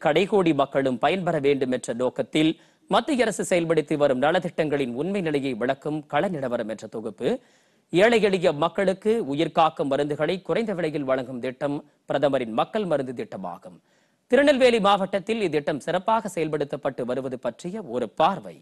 கடைகோடி மக்களும் பயன்பெற வேண்டும் என்ற நோக்கத்தில் மத்திய அரசு செயல்படுத்தி வரும் நலத்திட்டங்களின் உண்மை நிலையை விளக்கும் கள நிலவரம் என்ற தொகுப்பு ஏழை எளிய மக்களுக்கு உயிர்காக்கும் மருந்துகளை குறைந்த விலையில் வழங்கும் திட்டம் பிரதமரின் மக்கள் மருந்து திட்டமாகும் திருநெல்வேலி மாவட்டத்தில் இத்திட்டம் சிறப்பாக செயல்படுத்தப்பட்டு வருவது பற்றிய ஒரு பார்வை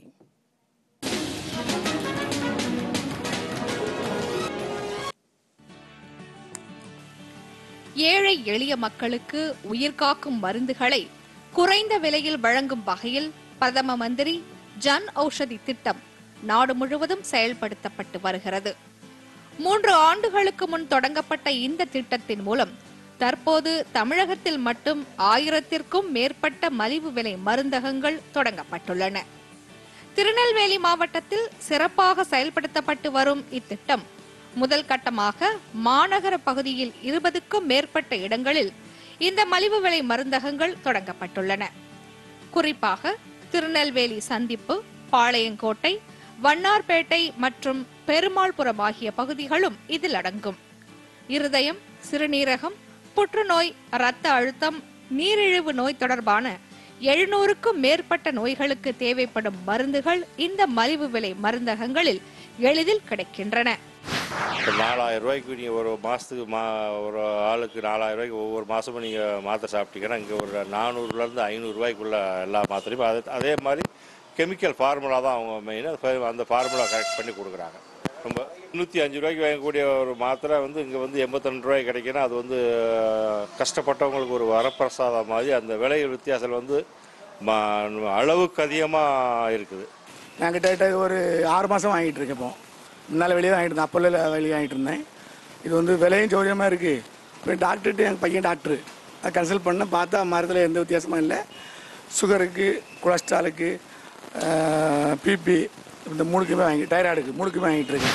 ஏழை எளிய மக்களுக்கு உயிர்காக்கும் மருந்துகளை குறைந்த விலையில் வழங்கும் வகையில் பிரதம மந்திரி ஜன் ஔஷதி திட்டம் நாடு முழுவதும் செயல்படுத்தப்பட்டு வருகிறது மூன்று ஆண்டுகளுக்கு முன் தொடங்கப்பட்ட இந்த திட்டத்தின் மூலம் தற்போது தமிழகத்தில் மட்டும் ஆயிரத்திற்கும் மேற்பட்ட மலிவு விலை மருந்தகங்கள் தொடங்கப்பட்டுள்ளன திருநெல்வேலி மாவட்டத்தில் சிறப்பாக செயல்படுத்தப்பட்டு வரும் இத்திட்டம் முதல் கட்டமாக மாநகர பகுதியில் இருபதுக்கும் மேற்பட்ட இடங்களில் இந்த மலிவு விலை மருந்தகங்கள் தொடங்கப்பட்டுள்ளன குறிப்பாக திருநெல்வேலி சந்திப்பு பாளையங்கோட்டை வண்ணார்பேட்டை மற்றும் பெருமாள்புரம் ஆகிய பகுதிகளும் இதில் அடங்கும் இருதயம் சிறுநீரகம் புற்றுநோய் இரத்த அழுத்தம் நீரிழிவு நோய் தொடர்பான எழுநூறுக்கும் மேற்பட்ட நோய்களுக்கு தேவைப்படும் மருந்துகள் இந்த மலிவு விலை மருந்தகங்களில் எளிதில் கிடைக்கின்றன இப்போ நாலாயிரம் ரூபாய்க்கு நீங்கள் ஒரு மாதத்துக்கு மா ஒரு ஆளுக்கு நாலாயிரம் ரூபாய்க்கு ஒவ்வொரு மாதமும் நீங்கள் மாத்திரை சாப்பிட்டீங்கன்னா இங்கே ஒரு நானூறுலேருந்து ஐநூறுரூவாய்க்குள்ள எல்லா மாத்திரையும் அதே அதே மாதிரி கெமிக்கல் ஃபார்முலா தான் அவங்க மெயினாக அந்த ஃபார்முலா கரெக்ட் பண்ணி கொடுக்குறாங்க ரொம்ப நூற்றி அஞ்சு ரூபாய்க்கு வாங்கக்கூடிய ஒரு மாத்திரை வந்து இங்கே வந்து எண்பத்திரெண்டு ரூபாய்க்கு கிடைக்குன்னா அது வந்து அஹ், கஷ்டப்பட்டவங்களுக்கு ஒரு வரப்பிரசாதம் மாதிரி அந்த விலை வித்தியாசம் வந்து ம- அளவுக்கு அதிகமாக இருக்குது நான் கிட்டத்தட்ட ஒரு ஆறு மாதம் வாங்கிட்டு இருக்கேன் இப்போ முன்னால் வெளியே வாங்கிட்டு இருந்தேன் அப்போல்லாம் வெளியே வாங்கிட்டு இருந்தேன் இது வந்து விலையும் சௌரியமாக இருக்குது அப்புறம் டாக்டர்கிட்ட எங்கள் பையன் டாக்டரு அதை கன்சல்ட் பண்ண பார்த்தா மரத்தில் எந்த வித்தியாசமும் இல்லை சுகருக்கு கொலஸ்ட்ராலுக்கு பிபி இந்த மூணுக்குமே வாங்கி டைராய்டுக்கு மூணுக்குமே வாங்கிட்டு இருக்கேன்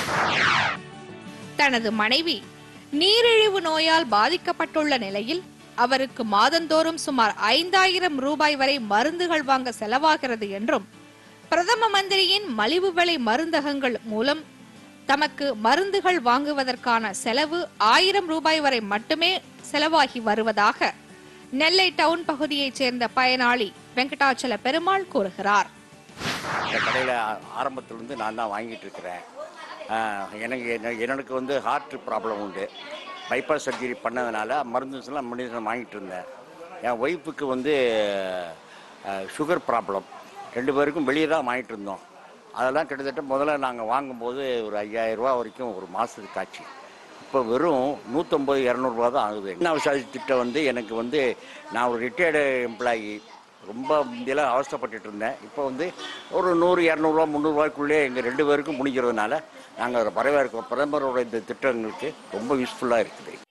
தனது மனைவி நீரிழிவு நோயால் பாதிக்கப்பட்டுள்ள நிலையில் அவருக்கு மாதந்தோறும் சுமார் ஐந்தாயிரம் ரூபாய் வரை மருந்துகள் வாங்க செலவாகிறது என்றும் பிரதம மந்திரியின் மலிவு விலை மருந்தகங்கள் மூலம் தமக்கு மருந்துகள் வாங்குவதற்கான செலவு ஆயிரம் ரூபாய் வரை மட்டுமே செலவாகி வருவதாக நெல்லை டவுன் பகுதியைச் சேர்ந்த பயனாளி வெங்கடாச்சல பெருமாள் கூறுகிறார் இந்த கடையில் ஆரம்பத்துலேருந்து நான் தான் வாங்கிட்டு இருக்கிறேன் ஆஹ் எனக்கு என்ன- எனக்கு வந்து ஹார்ட் ப்ராப்ளம் உண்டு பைபாஸ் சர்ஜரி பண்ணதுனால மருந்துலாம் மெடிசன் வாங்கிட்டு இருந்தேன் என் ஒய்ஃபுக்கு வந்து சுகர் ப்ராப்ளம் ரெண்டு பேருக்கும் வெளியே தான் வாங்கிட்டு இருந்தோம் அதெல்லாம் கிட்டத்தட்ட முதல்ல நாங்கள் வாங்கும்போது ஒரு ஐயாயிரம் ரூபா வரைக்கும் ஒரு மாதத்துக்கு ஆச்சு இப்போ வெறும் நூற்றம்பது இரநூறுபா தான் ஆகுது என்ன விசாரி திட்டம் வந்து எனக்கு வந்து நான் ஒரு ரிட்டையர்டு எம்ப்ளாயி ரொம்ப முந்தியெல்லாம் அவஸ்தைப்பட்டுட்டு இருந்தேன் இப்போ வந்து ஒரு நூறு இரநூறுவா முந்நூறுரூவாய்க்குள்ளே எங்கள் ரெண்டு பேருக்கும் முடிக்கிறதுனால நாங்கள் வரவேற்க பிரதமரோட இந்த திட்டங்களுக்கு ரொம்ப யூஸ்ஃபுல்லாக இருக்குது